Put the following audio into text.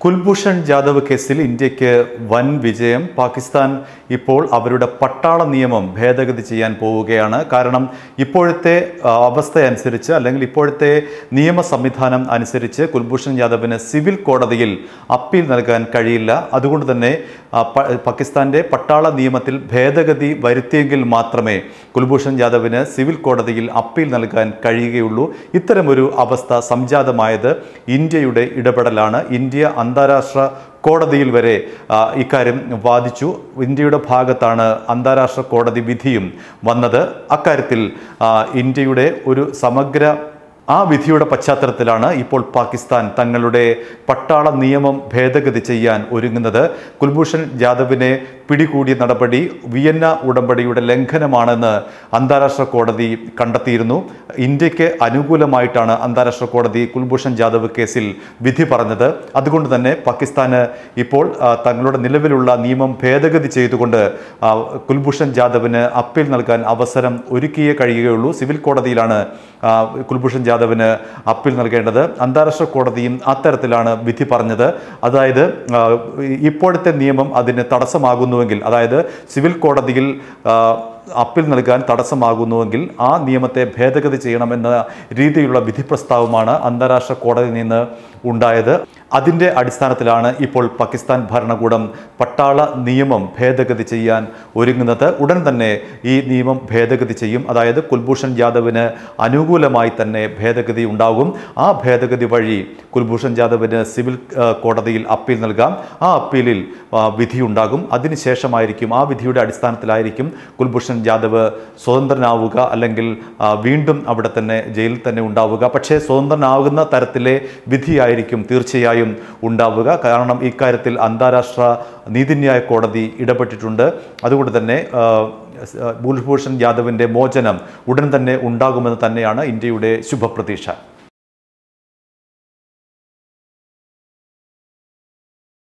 കുൽഭൂഷൺ ജാദവ് കേസിൽ ഇന്ത്യക്ക് വൻ വിജയം പാകിസ്ഥാൻ ഇപ്പോൾ അവരുടെ പട്ടാള നിയമം ഭേദഗതി ചെയ്യാൻ പോവുകയാണ് കാരണം ഇപ്പോഴത്തെ ആ, അവസ്ഥ അനുസരിച്ച് അല്ലെങ്കിൽ ഇപ്പോഴത്തെ നിയമ സംവിധാനം അനുസരിച്ച് കുൽഭൂഷൺ ജാദവിന് സിവിൽ കോടതിയിൽ അപ്പീൽ നൽകാൻ കഴിയില്ല അതുകൊണ്ട് തന്നെ ആ, പ- പാകിസ്ഥാന്റെ പട്ടാള നിയമത്തിൽ ഭേദഗതി വരുത്തിയെങ്കിൽ മാത്രമേ കുൽഭൂഷൺ ജാദവിന് സിവിൽ കോടതിയിൽ അപ്പീൽ നൽകാൻ കഴിയുകയുള്ളൂ ഇത്തരമൊരു അവസ്ഥ സംജാതമായത് ഇന്ത്യയുടെ ഇടപെടലാണ് ഇന്ത്യ അന്താരാഷ്ട്ര കോടതിയിൽ വരെ ആ, ഇക്കാര്യം വാദിച്ചു ഇന്ത്യയുടെ ഭാഗത്താണ് അന്താരാഷ്ട്ര കോടതി വിധിയും വന്നത് അക്കാര്യത്തിൽ ആ, ഇന്ത്യയുടെ ഒരു സമഗ്ര ആ വിധിയുടെ പശ്ചാത്തലത്തിലാണ് ഇപ്പോൾ പാകിസ്ഥാൻ തങ്ങളുടെ പട്ടാള നിയമം ഭേദഗതി ചെയ്യാൻ ഒരുങ്ങുന്നത് കുൽഭൂഷൺ ജാദവിനെ പിടികൂടിയ നടപടി വിയന്ന ഉടമ്പടിയുടെ ലംഘനമാണെന്ന് അന്താരാഷ്ട്ര കോടതി കണ്ടെത്തിയിരുന്നു ഇന്ത്യക്ക് അനുകൂലമായിട്ടാണ് അന്താരാഷ്ട്ര കോടതി കുൽഭൂഷൺ ജാദവ് കേസിൽ വിധി പറഞ്ഞത് അതുകൊണ്ട് തന്നെ പാകിസ്ഥാന് ഇപ്പോൾ ആ, തങ്ങളുടെ നിലവിലുള്ള നിയമം ഭേദഗതി ചെയ്തുകൊണ്ട് ആ, കുൽഭൂഷൺ ജാദവിന് അപ്പീൽ നൽകാൻ അവസരം ഒരുക്കിയേ കഴിയുകയുള്ളൂ സിവിൽ കോടതിയിലാണ് ആ, കുൽഭൂഷൺ ജാദവിന് അപ്പീൽ നൽകേണ്ടത് അന്താരാഷ്ട്ര കോടതിയും അത്തരത്തിലാണ് വിധി പറഞ്ഞത് അതായത് ആ, ഇപ്പോഴത്തെ നിയമം അതിന് തടസ്സമാകുന്നുവെങ്കിൽ അതായത് സിവിൽ കോടതിയിൽ ആ, അപ്പീൽ നൽകാൻ തടസ്സമാകുന്നുവെങ്കിൽ ആ നിയമത്തെ ഭേദഗതി ചെയ്യണമെന്ന രീതിയിലുള്ള വിധി പ്രസ്താവമാണ് അന്താരാഷ്ട്ര കോടതിയിൽ നിന്ന് ഉണ്ടായത് അതിൻ്റെ അടിസ്ഥാനത്തിലാണ് ഇപ്പോൾ പാകിസ്ഥാൻ ഭരണകൂടം പട്ടാള നിയമം ഭേദഗതി ചെയ്യാൻ ഒരുങ്ങുന്നത് ഉടൻ തന്നെ ഈ നിയമം ഭേദഗതി ചെയ്യും അതായത് കുൽഭൂഷൺ ജാദവിന് അനുകൂലമായി തന്നെ ഭേദഗതി ഉണ്ടാകും ആ ഭേദഗതി വഴി കുൽഭൂഷൺ ജാദവിന് സിവിൽ ആ, കോടതിയിൽ അപ്പീൽ നൽകാം ആ അപ്പീലിൽ ആ, വിധിയുണ്ടാകും അതിനുശേഷമായിരിക്കും ആ വിധിയുടെ അടിസ്ഥാനത്തിലായിരിക്കും കുൽഭൂഷൺ ജാദവ് സ്വതന്ത്രനാവുക അല്ലെങ്കിൽ ആ, വീണ്ടും അവിടെ തന്നെ ജയിലിൽ തന്നെ ഉണ്ടാവുക പക്ഷേ സ്വതന്ത്രനാകുന്ന തരത്തിലെ വിധിയായിരിക്കും തീർച്ചയായും ഉണ്ടാവുക കാരണം ഇക്കാര്യത്തിൽ അന്താരാഷ്ട്ര നീതിന്യായ കോടതി ഇടപെട്ടിട്ടുണ്ട് അതുകൊണ്ട് തന്നെ ആ, കുൽഭൂഷൺ ജാദവിൻ്റെ മോചനം ഉടൻ തന്നെ ഉണ്ടാകുമെന്ന് തന്നെയാണ് ഇന്ത്യയുടെ ശുഭപ്രതീക്ഷ